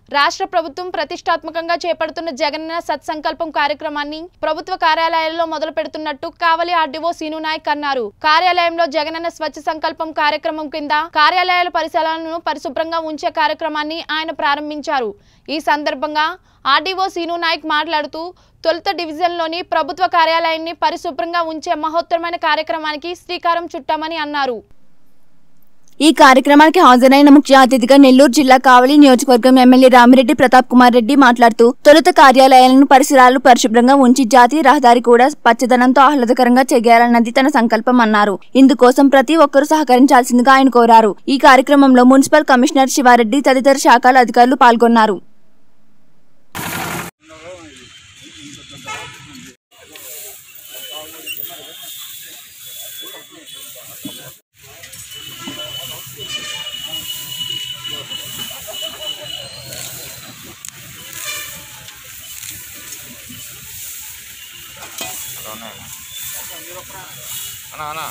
రాష్ట్ర ప్రభుత్వం ప్రతిష్టాత్మకంగా చేపడుతున్న జగనన్న సత్సంకల్పం కార్యక్రమాన్ని ప్రభుత్వ కార్యాలయాల్లో మొదలు పెడుతున్నట్టు కావలి ఆర్డీఓ సీను నాయక్ అన్నారు కార్యాలయంలో జగనన్న స్వచ్ఛ సంకల్పం కార్యక్రమం కింద కార్యాలయాల పరిసరాలను పరిశుభ్రంగా ఉంచే కార్యక్రమాన్ని ఆయన ప్రారంభించారు ఈ సందర్భంగా ఆర్డీఓ సీను నాయక్ మాట్లాడుతూ తొలుత డివిజన్లోని ప్రభుత్వ కార్యాలయాన్ని పరిశుభ్రంగా ఉంచే మహోత్తరమైన కార్యక్రమానికి శ్రీకారం చుట్టామని అన్నారు ఈ కార్యక్రమానికి హాజరైన ముఖ్య అతిథిగా నెల్లూరు జిల్లా కావలి నియోజకవర్గం ఎమ్మెల్యే రామిరెడ్డి ప్రతాప్ కుమార్ రెడ్డి మాట్లాడుతూ తొలుత కార్యాలయాలను పరిసరాలు పరిశుభ్రంగా ఉంచి జాతీయ రహదారి కూడా పచ్చదనంతో ఆహ్లాదకరంగా చేయాలన్నది తన సంకల్పం అన్నారు ఇందుకోసం ప్రతి ఒక్కరూ సహకరించాల్సిందిగా ఆయన కోరారు ఈ కార్యక్రమంలో మున్సిపల్ కమిషనర్ శివారెడ్డి తదితర శాఖల అధికారులు పాల్గొన్నారు అన్నా అన్నా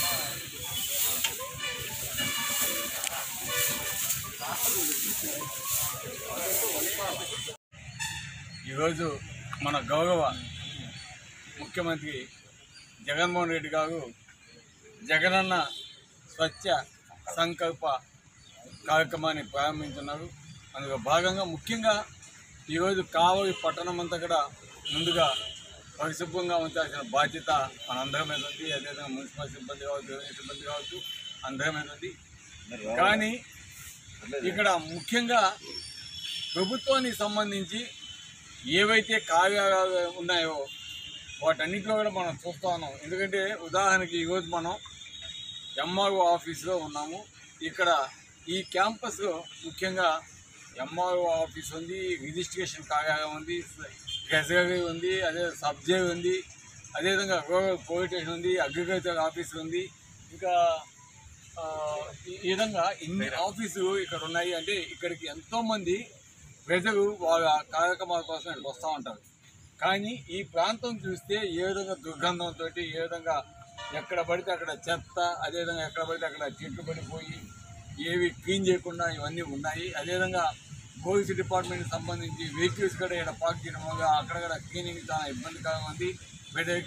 ఈరోజు మన గౌరవ ముఖ్యమంత్రి జగన్మోహన్ రెడ్డి గారు జగనన్న స్వచ్ఛ సంకల్ప కార్యక్రమాన్ని ప్రారంభించున్నారు అందులో భాగంగా ముఖ్యంగా ఈరోజు కావలి పట్టణం అంతా కూడా ముందుగా పరిశుభ్రంగా ఉంచాల్సిన బాధ్యత మనందరి మీద ఉంది అదేవిధంగా మున్సిపల్ సిబ్బంది కావచ్చు రెవెన్యూ సిబ్బంది కావచ్చు అందరి మీద ఉంది కానీ ఇక్కడ ముఖ్యంగా ప్రభుత్వానికి సంబంధించి ఏవైతే కార్యాలయాలు ఉన్నాయో వాటన్నిటిలో కూడా మనం చూస్తా ఉన్నాం ఎందుకంటే ఉదాహరణకి ఈరోజు మనం ఎంఆర్ఓ ఆఫీస్లో ఉన్నాము ఇక్కడ ఈ క్యాంపస్లో ముఖ్యంగా ఎంఆర్ఓ ఆఫీస్ ఉంది రిజిస్ట్రేషన్ కార్యాలయం ఉంది ట్రెజరీ ఉంది అదే సబ్జే ఉంది అదేవిధంగా రూరల్ పోలీస్ స్టేషన్ ఉంది అగ్రికల్చర్ ఆఫీస్ ఉంది ఇంకా ఆ, ఈ ఈ విధంగా ఇన్ని ఆఫీసులు ఇక్కడ ఉన్నాయి అంటే ఇక్కడికి ఎంతోమంది ప్రజలు వాళ్ళ కార్యక్రమాల కోసం ఇక్కడికి వస్తూ ఉంటారు కానీ ఈ ప్రాంతం చూస్తే ఏ విధంగా దుర్గంధంతో ఏ విధంగా ఎక్కడ పడితే అక్కడ చెత్త అదేవిధంగా ఎక్కడ పడితే అక్కడ చెట్లు పడిపోయి ఏవి క్లీన్ చేయకుండా ఇవన్నీ ఉన్నాయి అదేవిధంగా పోలీస్ డిపార్ట్మెంట్కి సంబంధించి వెహికల్స్ కూడా ఇక్కడ పార్క్ చేయడం వల్ల అక్కడ కూడా క్లీనింగ్ చాలా ఇబ్బందికరంగా ఉంది బయట